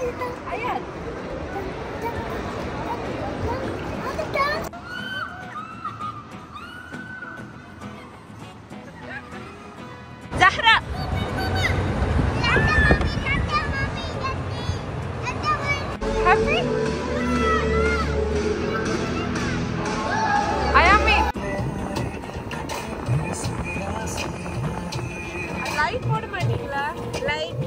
Ayan. Zahra! Happy? Ayami! Light போட மாட்டீங்களா light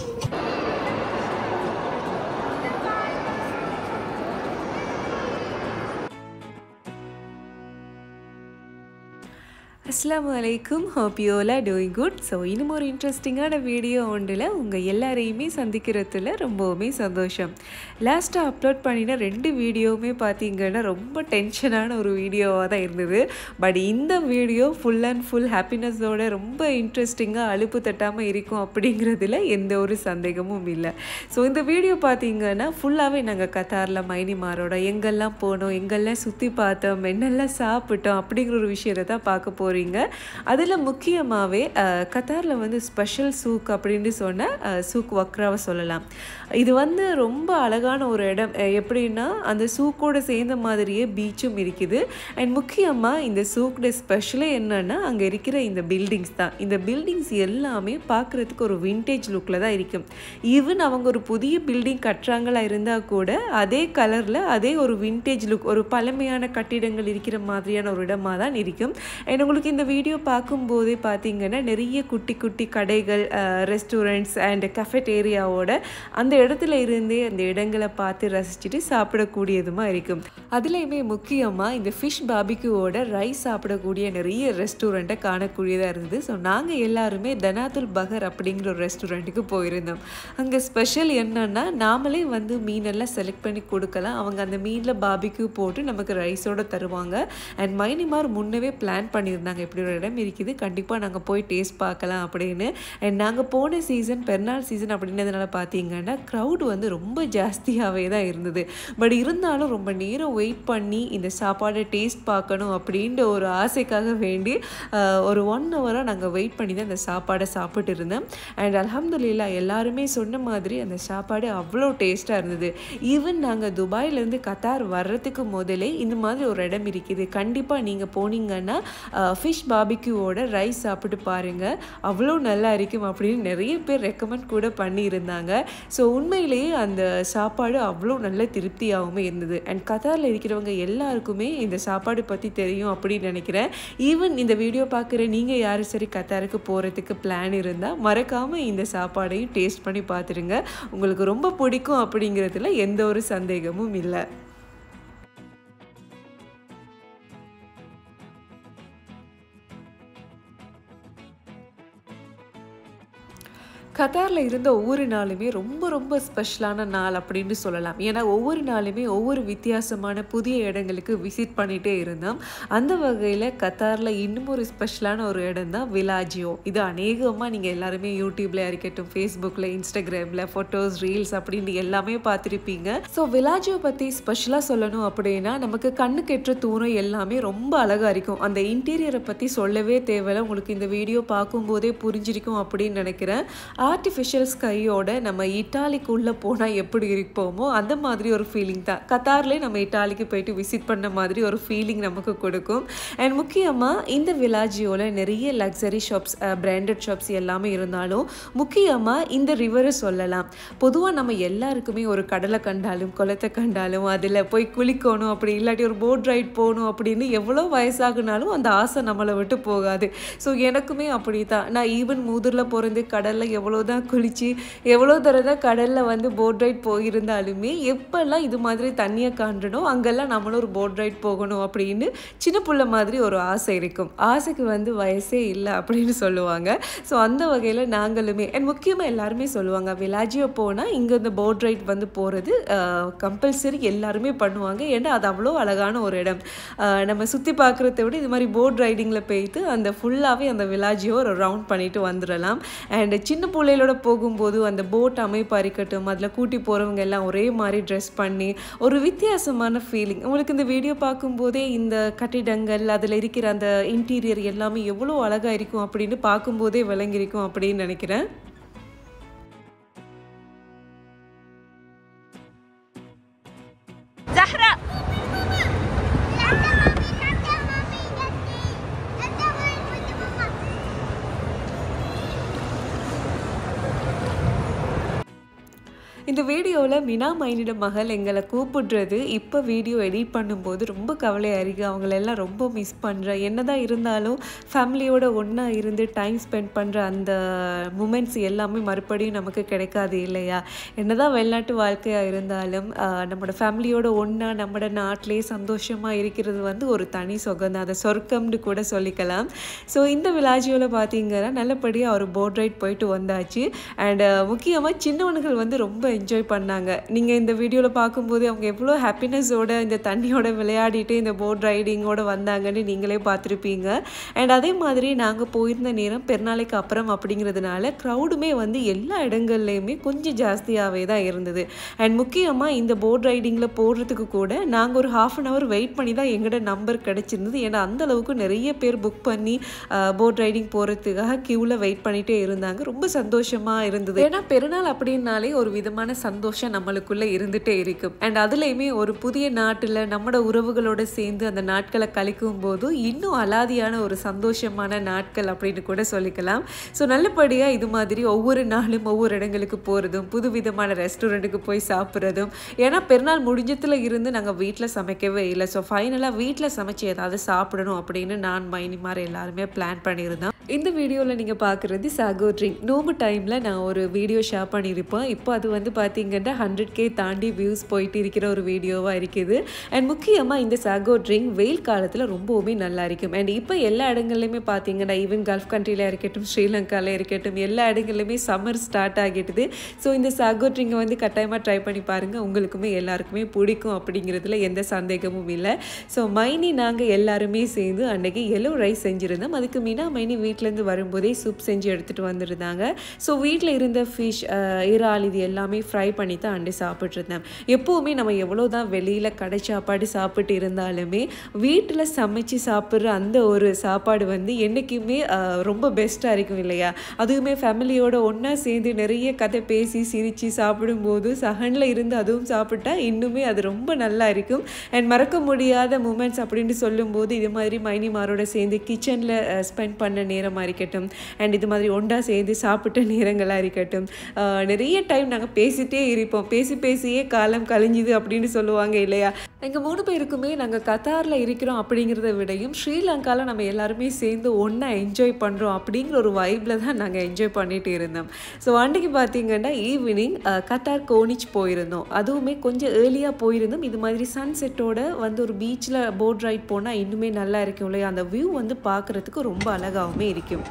அஸ்லாம் வலைக்கும் hope you all are doing good so இன்னும் ஒரு இன்ட்ரெஸ்டிங்கான வீடியோ ஒன்றில் உங்கள் எல்லாரையுமே சந்திக்கிறதுல ரொம்பவுமே சந்தோஷம் லாஸ்ட்டாக அப்லோட் பண்ணின ரெண்டு வீடியோவுமே பார்த்தீங்கன்னா ரொம்ப டென்ஷனான ஒரு வீடியோவாக தான் இருந்தது பட் இந்த வீடியோ ஃபுல் அண்ட் ஃபுல் ஹாப்பினஸோட ரொம்ப இன்ட்ரெஸ்டிங்காக அலுப்பு தட்டாமல் இருக்கும் அப்படிங்கிறதுல எந்த ஒரு சந்தேகமும் இல்லை ஸோ இந்த வீடியோ பார்த்தீங்கன்னா ஃபுல்லாகவே நாங்கள் கத்தாரில் மைனிமாரோட எங்கெல்லாம் போனோம் எங்கெல்லாம் சுற்றி பார்த்தோம் என்னெல்லாம் சாப்பிட்டோம் அப்படிங்கிற ஒரு விஷயத்தை தான் பார்க்க போகிறீங்க அதில் முக்கியமாகவே கத்தாரில் வந்து ஸ்பெஷல் சூக் அப்படின்னு சொன்ன அஹ், சூக் வக்ராவை சொல்லலாம் இது வந்து ரொம்ப அழகான ஒரு இடம் அஹ், எப்படின்னா அந்த சூக்கோட சேர்ந்த மாதிரியே பீச்சும் இருக்குது அண்ட் முக்கியமாக இந்த சூக்கோட ஸ்பெஷலே என்னன்னா அங்கே இருக்கிற இந்த பில்டிங்ஸ் தான் இந்த பில்டிங்ஸ் எல்லாமே பார்க்குறதுக்கு ஒரு விண்டேஜ் லுக்கில் தான் இருக்கும் ஈவன் அவங்க ஒரு புதிய பில்டிங் கட்டுறாங்களா இருந்தால் கூட அதே கலரில் அதே ஒரு விண்டேஜ் லுக் ஒரு பழமையான கட்டிடங்கள் இருக்கிற மாதிரியான ஒரு இடமா தான் இருக்கும் அண்ட் உங்களுக்கு இந்த வீடியோ பார்க்கும்போதே பார்த்தீங்கன்னா நிறைய குட்டி குட்டி கடைகள் ரெஸ்டாரண்ட்ஸ் அண்ட் கஃபெட்டேரியாவோட அந்த இடத்துல இருந்தே அந்த இடங்களை பார்த்து ரசிச்சுட்டு சாப்பிடக்கூடியதுமா இருக்கும் அதுலேயுமே முக்கியமாக இந்த ஃபிஷ் பாபிக்குவோட ரைஸ் சாப்பிடக்கூடிய நிறைய ரெஸ்டாரண்ட்டை காணக்கூடியதாக இருந்தது ஸோ நாங்கள் எல்லாருமே தனாத்துல் பகர் அப்படிங்கிற ஒரு ரெஸ்டாரண்ட்டுக்கு போயிருந்தோம் அங்கே ஸ்பெஷல் என்னன்னா நாமளே வந்து மீனெல்லாம் செலக்ட் பண்ணி கொடுக்கலாம் அவங்க அந்த மீனில் பாபிக்கு போட்டு நமக்கு ரைஸோட தருவாங்க அண்ட் மைனிமார் முன்னவே பிளான் பண்ணியிருந்தாங்க இப்படி ஒரு இடம் இருக்குது கண்டிப்பாக நாங்கள் போய் டேஸ்ட் பார்க்கலாம் அப்படின்னு அண்ட் நாங்கள் போன சீசன் பெருநாள் சீசன் அப்படின்றதுனால பார்த்தீங்கன்னா க்ரௌட் வந்து ரொம்ப ஜாஸ்தியாகவே தான் இருந்தது பட் இருந்தாலும் ரொம்ப நேரம் வெயிட் பண்ணி இந்த சாப்பாடை டேஸ்ட் பார்க்கணும் அப்படின்ற ஒரு ஆசைக்காக வேண்டி ஆஹ், ஒரு ஒன் ஹவராக நாங்கள் வெயிட் பண்ணி தான் அந்த சாப்பாடை சாப்பிட்டு இருந்தோம் அண்ட் அல்ஹம்துலில்லா எல்லாருமே சொன்ன மாதிரி அந்த சாப்பாடு அவ்வளோ டேஸ்ட்டாக இருந்தது ஈவன் நாங்கள் துபாயிலேருந்து கத்தார் வர்றதுக்கு முதலே இந்த மாதிரி ஒரு இடம் இருக்குது கண்டிப்பாக நீங்கள் போனீங்கன்னா ஃபிஷ் பாபிக்யூவோட ரைஸ் சாப்பிட்டு பாருங்கள் அவ்வளோ நல்லா இருக்கும் அப்படின்னு நிறைய பேர் ரெக்கமெண்ட் கூட பண்ணியிருந்தாங்க ஸோ உண்மையிலேயே அந்த சாப்பாடு அவ்வளோ நல்ல திருப்தியாகவுமே இருந்தது அண்ட் கத்தாரில் இருக்கிறவங்க எல்லாருக்குமே இந்த சாப்பாடு பற்றி தெரியும் அப்படின்னு நினைக்கிறேன் ஈவன் இந்த வீடியோ பார்க்குற நீங்கள் யாரும் சரி கத்தாருக்கு போகிறதுக்கு பிளான் இருந்தால் மறக்காமல் இந்த சாப்பாடையும் டேஸ்ட் பண்ணி பார்த்துருங்க உங்களுக்கு ரொம்ப பிடிக்கும் அப்படிங்கிறதுல எந்த ஒரு சந்தேகமும் இல்லை கத்தாரில் இருந்த ஒவ்வொரு நாளுமே ரொம்ப ரொம்ப ஸ்பெஷலான நாள் அப்படின்னு சொல்லலாம் ஏன்னா ஒவ்வொரு நாளுமே ஒவ்வொரு வித்தியாசமான புதிய இடங்களுக்கு விசிட் பண்ணிகிட்டே இருந்தோம் அந்த வகையில் கத்தாரில் இன்னும் ஒரு ஸ்பெஷலான ஒரு இடம் தான் விலாஜியோ இது அநேகமாக நீங்கள் எல்லாருமே யூடியூப்ல இருக்கட்டும் ஃபேஸ்புக்கில் இன்ஸ்டாகிராமில் ஃபோட்டோஸ் ரீல்ஸ் அப்படின்னு எல்லாமே பார்த்துருப்பீங்க ஸோ விலாஜியோ பற்றி ஸ்பெஷலாக சொல்லணும் அப்படின்னா நமக்கு கண்ணு கெட்டுற தூரம் எல்லாமே ரொம்ப அழகாக இருக்கும் அந்த இன்டீரியரை பற்றி சொல்லவே தேவையில்ல உங்களுக்கு இந்த வீடியோ பார்க்கும்போதே புரிஞ்சிருக்கும் அப்படின்னு நினைக்கிறேன் ஆர்டிஃபிஷியல் ஸ்கையோட நம்ம இட்டாலிக்குள்ளே போனால் எப்படி இருப்போமோ அந்த மாதிரி ஒரு ஃபீலிங் தான் கத்தார்லேயே நம்ம இட்டாலிக்கு போயிட்டு விசிட் பண்ண மாதிரி ஒரு ஃபீலிங் நமக்கு கொடுக்கும் அண்ட் முக்கியமாக இந்த விலாஜியோவில் நிறைய லக்ஸரி ஷாப்ஸ் பிராண்டட் ஷாப்ஸ் எல்லாமே இருந்தாலும் முக்கியமாக இந்த ரிவரை சொல்லலாம் பொதுவாக நம்ம எல்லாருக்குமே ஒரு கடலை கண்டாலும் குளத்தை கண்டாலும் அதில் போய் குளிக்கணும் அப்படி இல்லாட்டி ஒரு போட் ரைட் போகணும் அப்படின்னு எவ்வளோ வயசாகுனாலும் அந்த ஆசை நம்மளை விட்டு போகாது ஸோ எனக்குமே அப்படி தான் நான் ஈவன் மூதூரில் பிறந்து கடலில் எவ்வளோ தான் குளிச்சு எவ்வளோ தடவை தான் கடலில் வந்து போட் ரைட் போயிருந்தாலுமே எப்போல்லாம் இது மாதிரி தண்ணியை காண்டனோ அங்கெல்லாம் நம்மளும் ஒரு போட் ரைட் போகணும் அப்படின்னு சின்ன புள்ள மாதிரி ஒரு ஆசை இருக்கும் ஆசைக்கு வந்து வயசே இல்லை அப்படின்னு சொல்லுவாங்க ஸோ அந்த வகையில் நாங்களுமே அண்ட் முக்கியமாக எல்லாருமே சொல்லுவாங்க விலாஜியோ போனால் இங்கே இந்த போட் ரைட் வந்து போகிறது கம்பல்சரி எல்லாருமே பண்ணுவாங்க ஏன்னா அது அவ்வளோ அழகான ஒரு இடம் ஆஹ் நம்ம சுற்றி பார்க்குறத விட இது மாதிரி போட் ரைடிங்கில் போயிட்டு அந்த ஃபுல்லாகவே அந்த விலாஜியோ ஒரு ரவுண்ட் பண்ணிட்டு வந்துடலாம் அண்ட் சின்ன பிள்ளைகளோட போகும்போது அந்த போட் அமைப்பாக இருக்கட்டும் அதில் கூட்டி போகிறவங்க எல்லாம் ஒரே மாதிரி ட்ரெஸ் பண்ணி ஒரு வித்தியாசமான ஃபீலிங் உங்களுக்கு இந்த வீடியோ பார்க்கும்போதே இந்த கட்டிடங்கள் அதில் இருக்கிற அந்த இன்டீரியர் எல்லாமே எவ்வளோ அழகாக இருக்கும் அப்படின்னு பார்க்கும்போதே விளங்கியிருக்கும் அப்படின்னு நினைக்கிறேன் ஜஹ்ரா இந்த வீடியோவில் மினா மைனிட மகள் எங்களை கூப்பிடுறது இப்போ வீடியோ எடிட் பண்ணும்போது ரொம்ப கவலையாக இருக்குது அவங்களெல்லாம் ரொம்ப மிஸ் பண்ணுறேன் என்னதான் இருந்தாலும் ஃபேமிலியோட ஒன்றா இருந்து டைம் ஸ்பெண்ட் பண்ணுற அந்த மூமெண்ட்ஸ் எல்லாமே மறுபடியும் நமக்கு கிடைக்காது இல்லையா என்னதான் வெளிநாட்டு வாழ்க்கையாக இருந்தாலும் ஆஹ், நம்மளோட ஃபேமிலியோட ஒன்றா நம்மளோட நாட்டிலே சந்தோஷமாக இருக்கிறது வந்து ஒரு தனி சுகம் தான் அதை சொர்க்கம்னு கூட சொல்லிக்கலாம் ஸோ இந்த விலாஜியோவில் பார்த்தீங்கன்னா நல்லபடியாக ஒரு போட் ரைட் போயிட்டு வந்தாச்சு அண்ட் முக்கியமாக சின்னவனுகள் வந்து ரொம்ப என்ஜாய் பண்ணாங்க நீங்கள் இந்த வீடியோவில் பார்க்கும்போது அவங்க எவ்வளோ ஹாப்பினஸோட இந்த தண்ணியோட விளையாடிட்டு இந்த போட் ரைடிங்கோட வந்தாங்கன்னு நீங்களே பார்த்துருப்பீங்க அண்ட் அதே மாதிரி நாங்கள் போயிருந்த நேரம் பெருநாளைக்கு அப்புறம் அப்படிங்கிறதுனால க்ரௌடுமே வந்து எல்லா இடங்கள்லையுமே கொஞ்சம் ஜாஸ்தியாகவே தான் இருந்தது அண்ட் முக்கியமாக இந்த போட் ரைடிங்கில் போடுறதுக்கு கூட நாங்கள் ஒரு ஹாஃப் அன் ஹவர் வெயிட் பண்ணி தான் எங்களோட நம்பர் கிடச்சிருந்தது ஏன்னா அந்த அளவுக்கு நிறைய பேர் புக் பண்ணி போட் ரைடிங் போகிறதுக்காக க்யூவில் வெயிட் பண்ணிகிட்டே இருந்தாங்க ரொம்ப சந்தோஷமாக இருந்தது ஏன்னா பெருநாள் அப்படின்னாலே ஒரு விதமான சந்தோஷம் நம்மளுக்குள்ளே இருந்துகிட்டே இருக்கும் அண்ட் அதுலேயுமே ஒரு புதிய நாட்டில் நம்மளோட உறவுகளோட சேர்ந்து அந்த நாட்களை கழிக்கும் போது இன்னும் அலாதியான ஒரு சந்தோஷமான நாட்கள் அப்படின்னு கூட சொல்லிக்கலாம் ஸோ நல்லபடியாக இது மாதிரி ஒவ்வொரு நாளும் ஒவ்வொரு இடங்களுக்கு போகிறதும் புது விதமான ரெஸ்டாரண்ட்டுக்கு போய் சாப்பிட்றதும் ஏன்னா பெருநாள் முடிஞ்சத்தில் இருந்து நாங்கள் வீட்டில் சமைக்கவே இல்லை ஸோ ஃபைனலாக வீட்டில் சமைச்சு ஏதாவது சாப்பிடணும் அப்படின்னு நான் மைனி மாதிரி எல்லாருமே பிளான் பண்ணியிருந்தோம் இந்த வீடியோவில் நீங்கள் பார்க்குறது சாகோ ட்ரிங்க் நோம்பு டைமில் நான் ஒரு வீடியோ ஷேர் பண்ணியிருப்பேன் இப்போ அது வந்து பார்த்தீங்கன்னா ஹண்ட்ரட் கே தாண்டி வியூஸ் போயிட்டு இருக்கிற ஒரு வீடியோவாக இருக்குது அண்ட் முக்கியமாக இந்த சாகோ ட்ரிங்க் வெயில் காலத்தில் ரொம்பவுமே நல்லா இருக்கும் அண்ட் இப்போ எல்லா இடங்கள்லையுமே பார்த்தீங்கன்னா ஈவன் கல்ஃப் கண்ட்ரியில் இருக்கட்டும் ஸ்ரீலங்காவில் இருக்கட்டும் எல்லா இடங்கள்லையுமே சம்மர் ஸ்டார்ட் ஆகிடுது ஸோ இந்த சாகோ ட்ரிங்கை வந்து கட்டாயமாக ட்ரை பண்ணி பாருங்கள் உங்களுக்குமே எல்லாருக்குமே பிடிக்கும் அப்படிங்கிறதுல எந்த சந்தேகமும் இல்லை ஸோ மைனி நாங்கள் எல்லாருமே சேர்ந்து அன்னைக்கு எல்லோ ரைஸ் செஞ்சுருந்தோம் அதுக்கு மீனா மைனி வீட்டிலேருந்து வரும்போதே சூப் செஞ்சு எடுத்துகிட்டு வந்திருந்தாங்க ஸோ வீட்டில் இருந்த ஃபிஷ் இறால் இது எல்லாமே ஃப்ரை பண்ணி தான் அண்டு சாப்பிட்ருந்தேன் எப்போவுமே நம்ம எவ்வளோ தான் வெளியில் கடை சாப்பாடு சாப்பிட்டு இருந்தாலுமே வீட்டில் சமைச்சு சாப்பிட்ற அந்த ஒரு சாப்பாடு வந்து என்றைக்குமே ஆஹ், ரொம்ப பெஸ்ட்டாக இருக்கும் இல்லையா அதுவுமே ஃபேமிலியோட ஒன்றா சேர்ந்து நிறைய கதை பேசி சிரித்து சாப்பிடும்போது சகனில் இருந்து அதுவும் சாப்பிட்டா இன்னுமே அது ரொம்ப நல்லா இருக்கும் அண்ட் மறக்க முடியாத மூமெண்ட்ஸ் அப்படின்னு சொல்லும்போது இது மாதிரி மைனிமாரோட சேர்ந்து கிச்சனில் ஸ்பெண்ட் பண்ண நேரமாக இருக்கட்டும் அண்ட் இது மாதிரி ஒன்றா சேர்ந்து சாப்பிட்ட நேரங்களாக இருக்கட்டும் ஆஹ் நிறைய டைம் நாங்கள் பேசிட்டே இருப்போம் பேசி பேசியே காலம் கழிஞ்சுது அப்படின்னு சொல்லுவாங்க இல்லையா எங்கள் மூணு பேருக்குமே நாங்கள் கத்தாரில் இருக்கிறோம் அப்படிங்கிறத விடையும் ஸ்ரீலங்காவில் நம்ம எல்லாருமே சேர்ந்து ஒன்றா என்ஜாய் பண்ணுறோம் அப்படிங்கிற ஒரு வைப்பில் தான் நாங்கள் என்ஜாய் பண்ணிட்டு இருந்தோம் ஸோ அன்றைக்கு பார்த்தீங்கன்னா ஈவினிங் கத்தார் கோனிச் போயிருந்தோம் அதுவுமே கொஞ்சம் ஏர்லியாக போயிருந்தோம் இது மாதிரி சன்செட்டோட வந்து ஒரு பீச்சில் போட் ரைட் போனால் இன்னுமே நல்லா இருக்கும் இல்லையா அந்த வியூ வந்து பார்க்குறதுக்கு ரொம்ப அழகாகவுமே இருக்கும்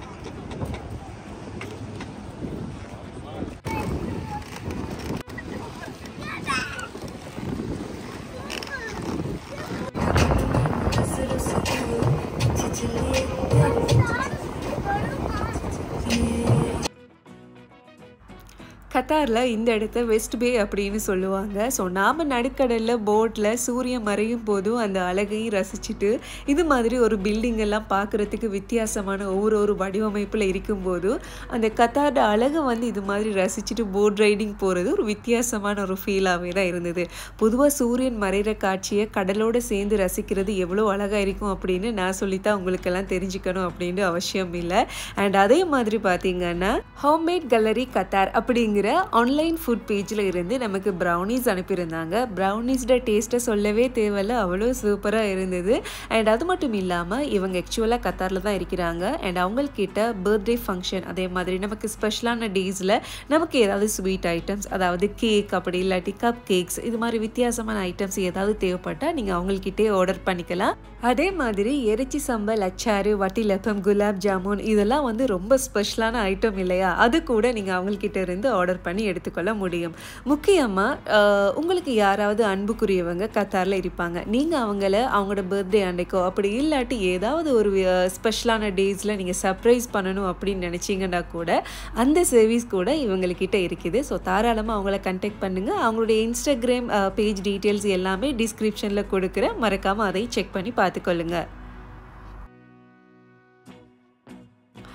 கத்தாரில் இந்த இடத்த வெஸ்ட் பே அப்படின்னு சொல்லுவாங்க ஸோ நாம் நடுக்கடலில் போட்டில் சூரியன் மறையும் போதும் அந்த அழகையும் ரசிச்சுட்டு இது மாதிரி ஒரு பில்டிங் எல்லாம் பார்க்குறதுக்கு வித்தியாசமான ஒவ்வொரு ஒரு வடிவமைப்பில் இருக்கும்போது அந்த கத்தாரோட அழகை வந்து இது மாதிரி ரசிச்சுட்டு போட் ரைடிங் போகிறது ஒரு வித்தியாசமான ஒரு ஃபீலாகவே தான் இருந்தது பொதுவாக சூரியன் மறைகிற காட்சியை கடலோடு சேர்ந்து ரசிக்கிறது எவ்வளோ அழகாக இருக்கும் அப்படின்னு நான் சொல்லித்தான் உங்களுக்கெல்லாம் தெரிஞ்சுக்கணும் அப்படின்னு அவசியம் இல்லை அண்ட் அதே மாதிரி பார்த்தீங்கன்னா ஹோம்மேட் கல்லரி கத்தார் அப்படிங்கிற ஆன்லைன் ஃபுட் பேஜில் இருந்து நமக்கு ப்ரௌனிஸ் அனுப்பியிருந்தாங்க ப்ரௌனிஸோட டேஸ்ட்டை சொல்லவே தேவையில்ல அவ்வளோ சூப்பராக இருந்தது அண்ட் அது மட்டும் இல்லாமல் இவங்க ஆக்சுவலாக கத்தாரில் தான் இருக்கிறாங்க அண்ட் அவங்கக்கிட்ட பர்த்டே ஃபங்க்ஷன் அதே மாதிரி நமக்கு ஸ்பெஷலான டேஸில் நமக்கு ஏதாவது ஸ்வீட் ஐட்டம்ஸ் அதாவது கேக் அப்படி இல்லாட்டி கப் கேக்ஸ் இது மாதிரி வித்தியாசமான ஐட்டம்ஸ் ஏதாவது தேவைப்பட்டால் நீங்கள் அவங்கக்கிட்டே ஆர்டர் பண்ணிக்கலாம் அதே மாதிரி இறைச்சி சம்பல் அச்சாறு வட்டிலப்பம் குலாப் ஜாமுன் இதெல்லாம் வந்து ரொம்ப ஸ்பெஷலான ஐட்டம் இல்லையா அது கூட நீங்கள் அவங்கக்கிட்ட இருந்து ஆர்டர் பண்ணி எடுத்துக்கொள்ள முடியும் முக்கியமாக உங்களுக்கு யாராவது அன்புக்குரியவங்க கத்தாரில் இருப்பாங்க நீங்கள் அவங்கள அவங்களோட பர்த்டே அன்னைக்கோ அப்படி இல்லாட்டி ஏதாவது ஒரு ஸ்பெஷலான டேஸில் நீங்கள் சர்ப்ரைஸ் பண்ணணும் அப்படின்னு நினச்சிங்கன்னா கூட அந்த சர்வீஸ் கூட இவங்கக்கிட்ட இருக்குது ஸோ தாராளமாக அவங்கள கண்டெக்ட் பண்ணுங்கள் அவங்களுடைய இன்ஸ்டாகிராம் பேஜ் டீட்டெயில்ஸ் எல்லாமே டிஸ்கிரிப்ஷனில் கொடுக்குறேன் மறக்காமல் அதை செக் பண்ணி பார்த்துக்கொள்ளுங்க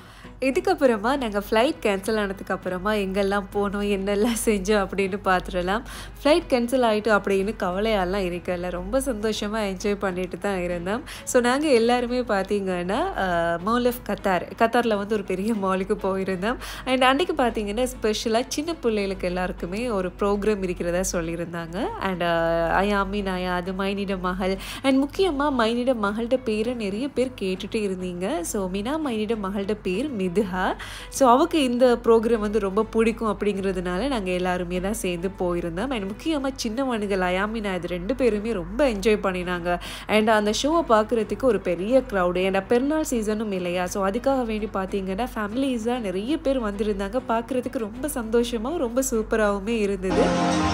இதுக்கப்புறமா நாங்கள் ஃப்ளைட் கேன்சல் ஆனதுக்கு அப்புறமா எங்கெல்லாம் போனோம் என்னெல்லாம் செஞ்சோம் அப்படின்னு பார்த்துடலாம் ஃப்ளைட் கேன்சல் ஆகிட்டு அப்படின்னு கவலையாலாம் இருக்கல ரொம்ப சந்தோஷமாக என்ஜாய் பண்ணிட்டு தான் இருந்தோம் ஸோ நாங்கள் எல்லாருமே பார்த்தீங்கன்னா மால் ஆஃப் கத்தார் கத்தாரில் வந்து ஒரு பெரிய மாலுக்கு போயிருந்தோம் அண்ட் அன்றைக்கு பார்த்தீங்கன்னா ஸ்பெஷலாக சின்ன பிள்ளைகளுக்கு எல்லாருக்குமே ஒரு ப்ரோக்ராம் இருக்கிறதா சொல்லியிருந்தாங்க அண்ட் ஐயாமி நாயா அது மைனிட மகள் அண்ட் முக்கியமாக மைனிட மகள்கிட்ட பேரை நிறைய பேர் கேட்டுட்டு இருந்தீங்க ஸோ மினா மைனிட மகள்கிட்ட பேர் மிதுஹா ஸோ அவக்கு இந்த ப்ரோக்ராம் வந்து ரொம்ப பிடிக்கும் அப்படிங்கிறதுனால நாங்கள் எல்லாருமே தான் சேர்ந்து போயிருந்தோம் அண்ட் முக்கியமாக சின்னவனுகள் அயாமினா இது ரெண்டு பேருமே ரொம்ப என்ஜாய் பண்ணினாங்க அண்ட் அந்த ஷோவை பார்க்குறதுக்கு ஒரு பெரிய க்ரௌடு அண்ட் பெருநாள் சீசனும் இல்லையா ஸோ அதுக்காக வேண்டி பார்த்தீங்கன்னா ஃபேமிலிஸாக நிறைய பேர் வந்திருந்தாங்க பார்க்குறதுக்கு ரொம்ப சந்தோஷமாக ரொம்ப சூப்பராகவுமே இருந்தது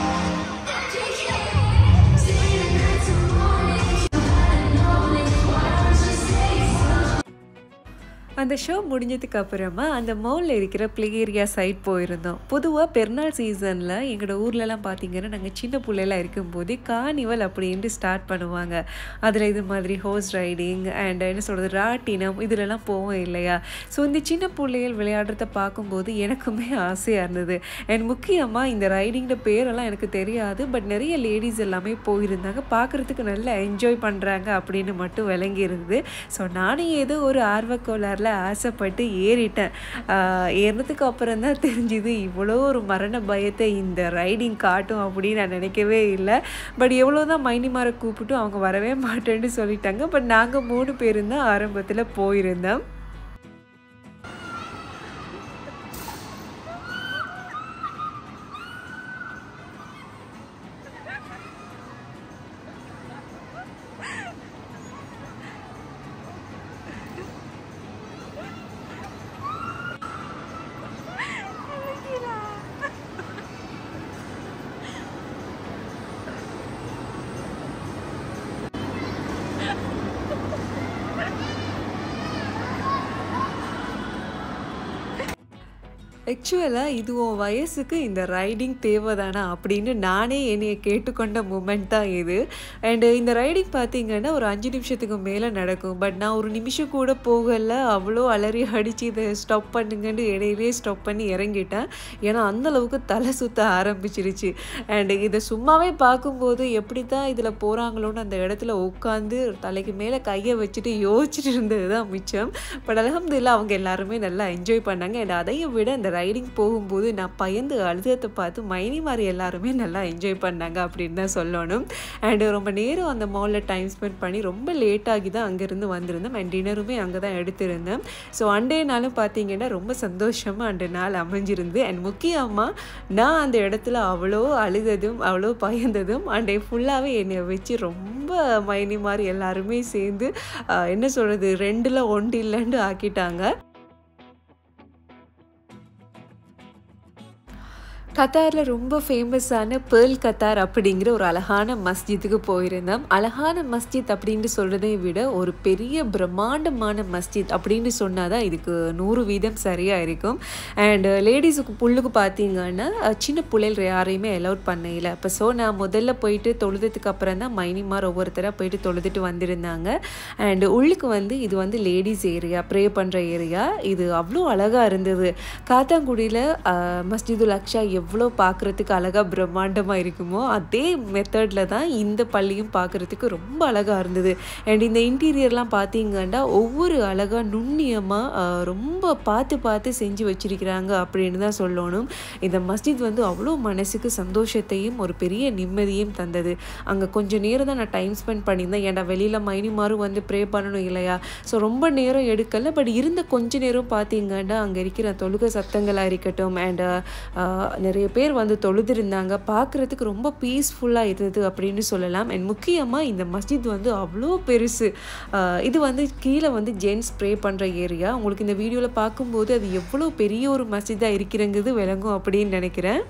அந்த ஷோ முடிஞ்சதுக்கு அப்புறமா அந்த மாலில் இருக்கிற ப்ளே ஏரியா சைட் போயிருந்தோம் பொதுவாக பெருநாள் சீசனில் எங்களோட ஊர்லலாம் பார்த்தீங்கன்னா நாங்கள் சின்ன பிள்ளைலாம் இருக்கும்போது கார்னிவல் அப்படின்ட்டு ஸ்டார்ட் பண்ணுவாங்க அதில் இது மாதிரி ஹோர்ஸ் ரைடிங் அண்ட் என்ன சொல்கிறது ராட்டினம் இதிலலாம் போவோம் இல்லையா ஸோ இந்த சின்ன பிள்ளைகள் விளையாடுறத பார்க்கும்போது எனக்குமே ஆசையாக இருந்தது அண்ட் முக்கியமாக இந்த ரைடிங்கிற பேரெல்லாம் எனக்கு தெரியாது பட் நிறைய லேடிஸ் எல்லாமே போயிருந்தாங்க பார்க்குறதுக்கு நல்லா என்ஜாய் பண்ணுறாங்க அப்படின்னு மட்டும் விளங்கி இருந்தது ஸோ நானும் ஏதோ ஒரு ஆர்வக்கோளாறில் ஆசைப்பட்டு ஏறிட்டேன் ஏறினதுக்கு அப்புறம் தான் தெரிஞ்சுது இவ்வளோ ஒரு மரண பயத்தை இந்த ரைடிங் காட்டும் அப்படின்னு நான் நினைக்கவே இல்லை பட் எவ்வளோ தான் மைனிமாரை கூப்பிட்டு அவங்க வரவே மாட்டேன்னு சொல்லிட்டாங்க பட் நாங்கள் மூணு பேரும் தான் ஆரம்பத்தில் போயிருந்தோம் ஆக்சுவலாக இது உன் வயசுக்கு இந்த ரைடிங் தேவைதானா அப்படின்னு நானே என்னைய கேட்டுக்கொண்ட மூமெண்ட் தான் இது அண்டு இந்த ரைடிங் பார்த்தீங்கன்னா ஒரு அஞ்சு நிமிஷத்துக்கு மேலே நடக்கும் பட் நான் ஒரு நிமிஷம் கூட போகல அவ்வளோ அலறி அடித்து இதை ஸ்டாப் பண்ணுங்கன்னு இடையிலே ஸ்டாப் பண்ணி இறங்கிட்டேன் ஏன்னா அந்தளவுக்கு தலை சுத்த ஆரம்பிச்சிருச்சு அண்டு இதை சும்மாவே பார்க்கும்போது எப்படி தான் இதில் போகிறாங்களோன்னு அந்த இடத்துல உட்காந்து தலைக்கு மேலே கையை வச்சுட்டு யோசிச்சுட்டு இருந்தது தான் மிச்சம் பட் அலமதுல்லா அவங்க எல்லாருமே நல்லா என்ஜாய் பண்ணாங்க அண்ட் அதையும் விட இந்த ரைடிங் போகும்போது நான் பயந்து அழுதத்தை பார்த்து மைனி மாதிரி எல்லாருமே நல்லா என்ஜாய் பண்ணாங்க அப்படின்னு தான் சொல்லணும் அண்டு ரொம்ப நேரம் அந்த மாலில் டைம் ஸ்பெண்ட் பண்ணி ரொம்ப லேட்டாகி தான் அங்கேருந்து வந்திருந்தோம் அண்ட் டின்னருமே அங்கே தான் எடுத்திருந்தேன் ஸோ அண்டே நாளும் பார்த்தீங்கன்னா ரொம்ப சந்தோஷமாக அண்டு நாள் அமைஞ்சிருந்து அண்ட் முக்கியமாக நான் அந்த இடத்துல அவ்வளோ அழுததும் அவ்வளோ பயந்ததும் அண்டே ஃபுல்லாகவே என்னை வச்சு ரொம்ப மைனி மாதிரி எல்லாருமே சேர்ந்து என்ன சொல்கிறது ரெண்டில் ஒன்று இல்லைன்னு ஆக்கிட்டாங்க கத்தாரில் ரொம்ப ஃபேமஸான பேர்ல் கத்தார் அப்படிங்கிற ஒரு அழகான மஸ்ஜித்துக்கு போயிருந்தோம் அழகான மஸ்ஜித் அப்படின்னு சொல்கிறதை விட ஒரு பெரிய பிரம்மாண்டமான மஸ்ஜித் அப்படின்னு சொன்னால் தான் இதுக்கு நூறு வீதம் சரியாக இருக்கும் அண்டு லேடிஸுக்கு புல்லுக்கு பார்த்தீங்கன்னா சின்ன பிள்ளைகள் யாரையுமே அலௌட் பண்ணையில் அப்போ ஸோ நான் முதல்ல போயிட்டு தொழுதுக்கு அப்புறம் தான் மைனிமார் ஒவ்வொருத்தராக போயிட்டு தொழுதுட்டு வந்திருந்தாங்க அண்டு உள்ளுக்கு வந்து இது வந்து லேடிஸ் ஏரியா ப்ரே பண்ணுற ஏரியா இது அவ்வளோ அழகாக இருந்தது காத்தாங்குடியில் மஸ்ஜிதுல் அக்ஷா எவ்வளோ பார்க்குறதுக்கு அழகாக பிரம்மாண்டமாக இருக்குமோ அதே மெத்தடில் தான் இந்த பள்ளியும் பார்க்குறதுக்கு ரொம்ப அழகாக இருந்தது அண்ட் இந்த இன்டீரியர்லாம் பார்த்தீங்கன்னா ஒவ்வொரு அழகாக நுண்ணியமாக ரொம்ப பார்த்து பார்த்து செஞ்சு வச்சிருக்கிறாங்க அப்படின்னு தான் சொல்லணும் இந்த மஸ்ஜித் வந்து அவ்வளோ மனசுக்கு சந்தோஷத்தையும் ஒரு பெரிய நிம்மதியும் தந்தது அங்கே கொஞ்சம் நேரம் தான் நான் டைம் ஸ்பெண்ட் பண்ணியிருந்தேன் ஏன்டா வெளியில் மைனி மாறும் வந்து ப்ரே பண்ணணும் இல்லையா ஸோ ரொம்ப நேரம் எடுக்கலை பட் இருந்த கொஞ்ச நேரம் பார்த்தீங்கன்னா அங்கே இருக்கிற தொழுகை சத்தங்களாக இருக்கட்டும் அண்ட் நிறைய பேர் வந்து தொழுதிருந்தாங்க பார்க்குறதுக்கு ரொம்ப பீஸ்ஃபுல்லாக இருந்தது அப்படின்னு சொல்லலாம் அண்ட் முக்கியமாக இந்த மஸ்ஜித் வந்து அவ்வளோ பெருசு இது வந்து கீழே வந்து ஜென்ஸ் ப்ரே பண்ணுற ஏரியா உங்களுக்கு இந்த வீடியோவில் பார்க்கும்போது அது எவ்வளோ பெரிய ஒரு மஸ்ஜிதாக இருக்கிறங்கிறது விளங்கும் அப்படின்னு நினைக்கிறேன்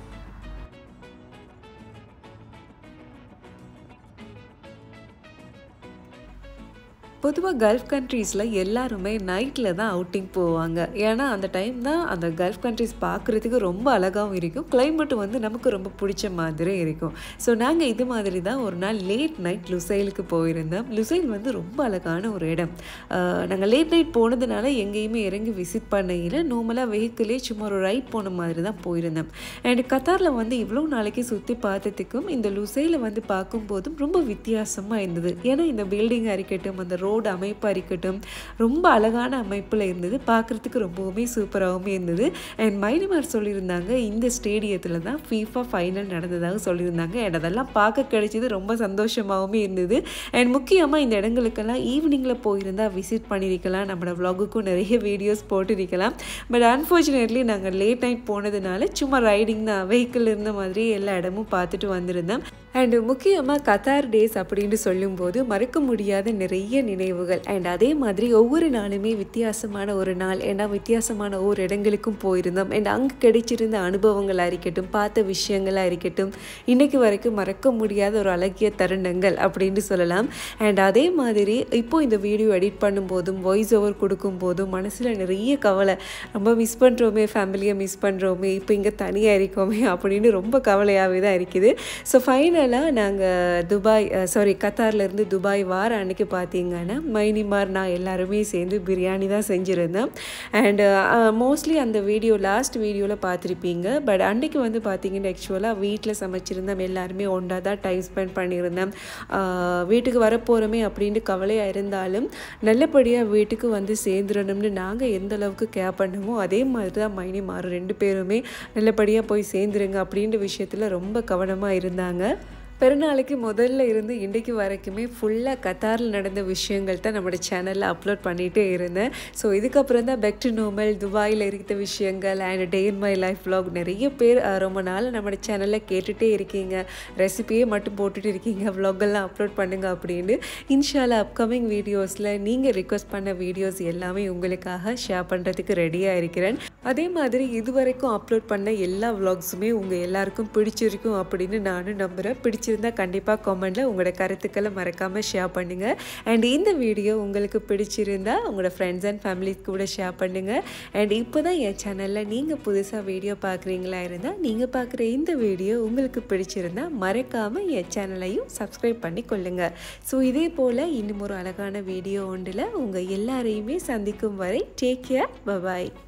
பொதுவாக கல்ஃப் கண்ட்ரீஸில் எல்லாருமே நைட்டில் தான் அவுட்டிங் போவாங்க ஏன்னா அந்த டைம் தான் அந்த கல்ஃப் கண்ட்ரீஸ் பார்க்குறதுக்கு ரொம்ப அழகாகவும் இருக்கும் climate வந்து நமக்கு ரொம்ப பிடிச்ச மாதிரி இருக்கும் ஸோ நாங்கள் இது மாதிரி தான் ஒரு நாள் லேட் நைட் லுசைலுக்கு போயிருந்தோம் லுசைல் வந்து ரொம்ப அழகான ஒரு இடம் நாங்கள் லேட் நைட் போனதுனால எங்கேயுமே இறங்கி விசிட் பண்ணையில் நார்மலாக வெஹிக்கிளே சும்மா ஒரு ரைட் போன மாதிரி தான் போயிருந்தோம் அண்ட் கத்தாரில் வந்து இவ்வளோ நாளைக்கு சுற்றி பார்த்ததுக்கும் இந்த லுசைல வந்து பார்க்கும்போதும் ரொம்ப வித்தியாசமாக இருந்தது ஏன்னா இந்த பில்டிங்காக இருக்கட்டும் அந்த ரோடு அமைப்பாக இருக்கட்டும் ரொம்ப அழகான அமைப்பில் இருந்தது பார்க்குறதுக்கு ரொம்பவுமே சூப்பராகவும் இருந்தது அண்ட் மைனிமார் சொல்லியிருந்தாங்க இந்த ஸ்டேடியத்தில் தான் ஃபீஃபா ஃபைனல் நடந்ததாக சொல்லியிருந்தாங்க அண்ட் அதெல்லாம் பார்க்க கிடைச்சது ரொம்ப சந்தோஷமாகவும் இருந்தது அண்ட் முக்கியமாக இந்த இடங்களுக்கெல்லாம் ஈவினிங்கில் போயிருந்தால் விசிட் பண்ணியிருக்கலாம் நம்மளோட vlog-க்கும் நிறைய வீடியோஸ் போட்டிருக்கலாம் பட் அன்ஃபார்ச்சுனேட்லி நாங்கள் லேட் நைட் போனதுனால சும்மா ரைடிங் தான் வெஹிக்கிள் இருந்த மாதிரி எல்லா இடமும் பார்த்துட்டு வந்திருந்தோம் அண்டு முக்கியமாக கத்தார் டேஸ் அப்படின்னு சொல்லும்போது மறக்க முடியாத நிறைய நினைவுகள் அண்ட் அதே மாதிரி ஒவ்வொரு நாளுமே வித்தியாசமான ஒரு நாள் ஏன்னா வித்தியாசமான ஒவ்வொரு இடங்களுக்கும் போயிருந்தோம் அண்ட் அங்கே கிடைச்சிருந்த அனுபவங்களாக இருக்கட்டும் பார்த்த விஷயங்களாக இருக்கட்டும் இன்னைக்கு வரைக்கும் மறக்க முடியாத ஒரு அழகிய தருணங்கள் அப்படின்னு சொல்லலாம் அண்ட் அதே மாதிரி இப்போ இந்த வீடியோ எடிட் பண்ணும்போதும் வாய்ஸ் ஓவர் கொடுக்கும் போதும் மனசில் நிறைய கவலை ரொம்ப மிஸ் பண்ணுறோமே ஃபேமிலியை மிஸ் பண்ணுறோமே இப்போ இங்கே தனியாக இருக்கோமே அப்படின்னு ரொம்ப கவலையாகவே தான் இருக்குது ஸோ ஃபைனலாக நாங்கள் துபாய் சாரி கத்தார்லேருந்து துபாய் வார அன்னைக்கு பார்த்தீங்கன்னா மைனிமார் நான் எல்லாருமே சேர்ந்து பிரியாணி தான் செஞ்சுருந்தேன் அண்டு மோஸ்ட்லி அந்த வீடியோ லாஸ்ட் வீடியோவில் பார்த்துருப்பீங்க பட் அன்னைக்கு வந்து பார்த்தீங்கன்னா ஆக்சுவலாக வீட்டில் சமைச்சிருந்தோம் எல்லாருமே ஒன்றா தான் டைம் ஸ்பெண்ட் பண்ணியிருந்தேன் ஆஹ் வீட்டுக்கு வரப்போகிறோமே அப்படின்ட்டு கவலையாக இருந்தாலும் நல்லபடியாக வீட்டுக்கு வந்து சேர்ந்துடணும்னு நாங்கள் எந்த அளவுக்கு கேர் பண்ணமோ அதே மாதிரி தான் மைனி மாறு ரெண்டு பேருமே நல்லபடியாக போய் சேர்ந்துருங்க அப்படின்ற விஷயத்தில் ரொம்ப கவனமாக இருந்தாங்க பெருநாளைக்கு முதல்ல இருந்து இன்றைக்கு வரைக்குமே ஃபுல்லாக கத்தாரில் நடந்த விஷயங்கள் தான் நம்மளோட சேனலில் அப்லோட் பண்ணிகிட்டே இருந்தேன் ஸோ இதுக்கப்புறம் தான் பெக் டு நோமல் துபாயில் இருக்கிற விஷயங்கள் and day in my life vlog நிறைய பேர் அஹ், ரொம்ப நாள் நம்மளோட சேனலில் கேட்டுகிட்டே இருக்கீங்க ரெசிபியே மட்டும் போட்டுட்டு இருக்கீங்க vlog எல்லாம் அப்லோட் பண்ணுங்க அப்படின்னு இன்ஷால்லா அப்கமிங் வீடியோஸில் நீங்கள் ரிக்வஸ்ட் பண்ண வீடியோஸ் எல்லாமே உங்களுக்காக ஷேர் பண்ணுறதுக்கு ரெடியாக இருக்கிறேன் அதே மாதிரி இதுவரைக்கும் அப்லோட் பண்ண எல்லா vlogsமே உங்கள் எல்லாருக்கும் பிடிச்சிருக்கும் அப்படின்னு நானும் நம்புகிறேன் பிடிச்சிருந்தா கண்டிப்பாக கமெண்டில் உங்களோட கருத்துக்களை மறக்காமல் ஷேர் பண்ணுங்கள் அண்ட் இந்த வீடியோ உங்களுக்கு பிடிச்சிருந்தா உங்களோட ஃப்ரெண்ட்ஸ் அண்ட் ஃபேமிலிக்கு கூட ஷேர் பண்ணுங்கள் அண்ட் இப்போ தான் என் சேனலில் நீங்கள் புதுசாக வீடியோ பார்க்குறீங்களா இருந்தால் நீங்கள் பார்க்குற இந்த வீடியோ உங்களுக்கு பிடிச்சிருந்தா மறக்காமல் என் சேனலையும் சப்ஸ்கிரைப் பண்ணி கொள்ளுங்கள் ஸோ இதே போல் இன்னும் ஒரு அழகான வீடியோ ஒன்றில் உங்கள் எல்லாரையுமே சந்திக்கும் வரை டேக் கேர் பபாய்